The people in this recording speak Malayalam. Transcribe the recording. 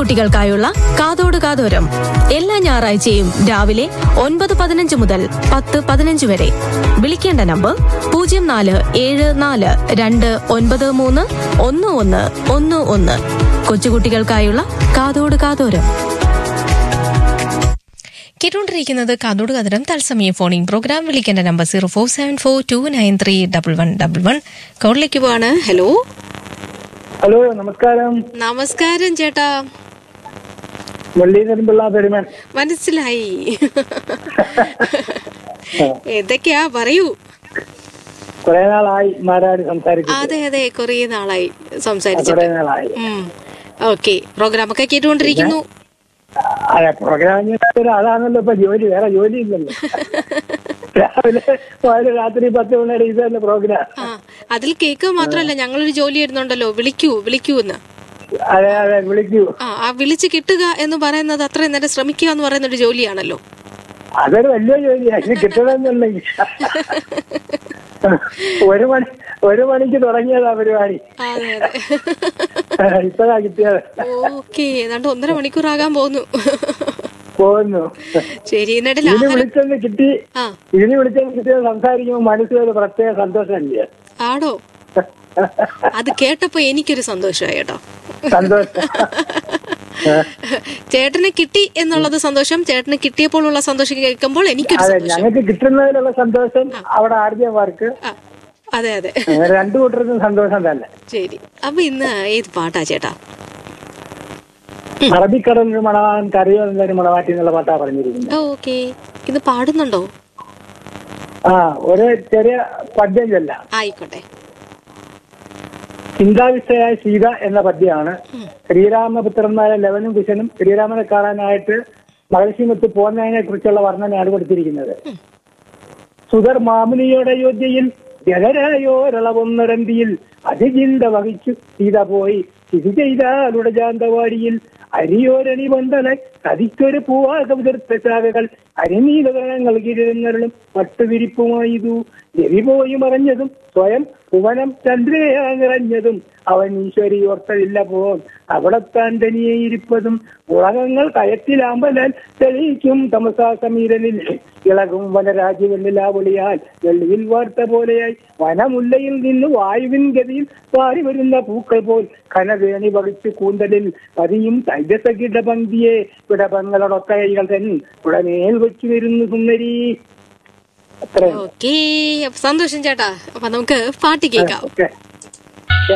കുട്ടികൾക്കായുള്ള കാതോട് കാതോരം എല്ലാ ഞായറാഴ്ചയും രാവിലെ ഒൻപത് പതിനഞ്ച് മുതൽ പത്ത് പതിനഞ്ച് വരെ വിളിക്കേണ്ട നമ്പർ പൂജ്യം നാല് ഏഴ് നാല് രണ്ട് ഒൻപത് മൂന്ന് ഒന്ന് ഒന്ന് ഒന്ന് ഒന്ന് കൊച്ചുകുട്ടികൾക്കായുള്ള കാതോട് കാതോരം കേട്ടുകൊണ്ടിരിക്കുന്നത് കാതോട് കതരം തത്സമയ ഫോണിംഗ് പ്രോഗ്രാം വിളിക്കേണ്ട number zero four seven four two nine three double one double one കോളിലേക്ക് പോവാണ് ഹലോ ഹലോ നമസ്കാരം നമസ്കാരം ചേട്ടാ മുരളീധരൻപിള്ള പെരുമൻ മനസ്സിലായി എന്തൊക്കെയാ പറയൂ കുറെ നാളായി മാരാടി സംസാരിച്ചു അതെ അതെ കുറേ നാളായി കുറെ സംസാരിച്ചിട്ട് നാളായി ഓക്കെ പ്രോഗ്രാം ഒക്കെ കേട്ടുകൊണ്ടിരിക്കുന്നു അതെ പ്രോഗ്രാം അതാണല്ലോ ഇപ്പൊ ജോലി വേറെ ജോലി ഇല്ലല്ലോ രാവിലെ മുതൽ രാത്രി പത്ത് മണിയുടെ ഇത് തന്നെ പ്രോഗ്രാം ആ അതിൽ കേക്ക് മാത്രമല്ല ഞങ്ങളൊരു ജോലി വരുന്നുണ്ടല്ലോ വിളിക്കൂ വിളിക്കൂ എന്ന് അതെ അതെ വിളിക്കൂ ആ ആ വിളിച്ച് കിട്ടുക എന്ന് പറയുന്നത് അത്രയും നേരം ശ്രമിക്കുക എന്ന് പറയുന്ന ഒരു ജോലിയാണല്ലോ അതൊരു വലിയ ജോലിയാണ് ഇത് കിട്ടണമെന്നുണ്ടെങ്കിൽ ഒരു മണി ഒരു മണിക്ക് തുടങ്ങിയതാ പരിപാടി അതെ അതെ ഇപ്പഴാ കിട്ടിയത് ഓക്കെ ഏതാണ്ട് ഒന്നര മണിക്കൂറാകാൻ പോകുന്നു പോകുന്നു ശരി എന്നിട്ട് ഇതിന് ആഹാരം വിളിച്ചെന്ന് കിട്ടി ആ ഇതിന് വിളിച്ചെന്ന് കിട്ടിയത് സംസാരിക്കുമ്പോൾ മനസ്സിലൊരു പ്രത്യേക സന്തോഷമില്ല ആടോ അത് കേട്ടപ്പോ എനിക്കൊരു സന്തോഷമായി കേട്ടോ സന്തോഷം ചേട്ടന് കിട്ടി എന്നുള്ളത് സന്തോഷം ചേട്ടന് കിട്ടിയപ്പോൾ ഉള്ള സന്തോഷം കേൾക്കുമ്പോൾ എനിക്കൊരു അതെ സന്തോഷം ഞങ്ങൾക്ക് കിട്ടുന്നതിലുള്ള സന്തോഷം അവിടെ ആർജവർക്ക് ആ, അതെ അതെ രണ്ടു കൂട്ടർക്കും സന്തോഷം തന്നെ ശരി അപ്പൊ ഇന്ന് ഏത് പാട്ടാ ചേട്ടാ അറബിക്കടലിൽ മണവാൻ കറിയോ എന്നൊരു മണവാട്ടി എന്നുള്ള പാട്ടാ പറഞ്ഞിരിക്കുന്നത് ഓക്കെ ഇത് പാടുന്നുണ്ടോ ആ ഒരു ചെറിയ പദ്യം ചൊല്ല ആയിക്കോട്ടെ ചിന്താവിഷ്ടയായ സീത എന്ന പദ്യമാണ് ശ്രീരാമപുത്രന്മാരെ ലവനും കുശനും ശ്രീരാമനെ കാണാനായിട്ട് മഹർഷിമത്ത് പോകുന്നതിനെ കുറിച്ചുള്ള വർണ്ണനയാണ് കൊടുത്തിരിക്കുന്നത് സുധർ മാമുനിയുടെ അയോധ്യയിൽ ജനരായോരളവും നിരന്തിയിൽ അതിചിന്ത വഹിച്ചു സീത പോയി സ്ഥിതി ചെയ്താലുടെ ജാന്തവാടിയിൽ അരിയോരണി പന്തലെ കതിക്കൊരു പൂവാക വിതർത്ത ശാഖകൾ അരിനീലകരണങ്ങൾ കിരുന്നരുളും പട്ടുവിരിപ്പുമായതു രവി പോയി മറഞ്ഞതും സ്വയം ഭുവനം ചന്ദ്രയാ നിറഞ്ഞതും അവൻ ഈശ്വരി ഓർത്തതില്ല പോൻ അവിടത്താൻ തനിയെ ഇരിപ്പതും ഉളകങ്ങൾ കയറ്റിലാമ്പലാൽ തെളിയിക്കും തമസാ സമീരനിൽ ഇളകും വനരാജ്യവെള്ളിലാവളിയാൽ വെള്ളിയിൽ വാർത്ത പോലെയായി വനമുല്ലയിൽ നിന്ന് വായുവിൻ ഗതിയിൽ പാറി വരുന്ന പൂക്കൾ പോൽ ഘനവേണി വഹിച്ചു കൂന്തലിൽ പതിയും തൈജസകിട പന്തിയെ വിടപങ്ങളൊടക്കൈകൾ തൻ ഉടനേൽ വെച്ചു വരുന്നു സുന്ദരി അത്രയും ഓക്കെ അപ്പൊ സന്തോഷം ചേട്ടാ അപ്പൊ നമുക്ക് പാട്ട് കേൾക്കാം ഓക്കെ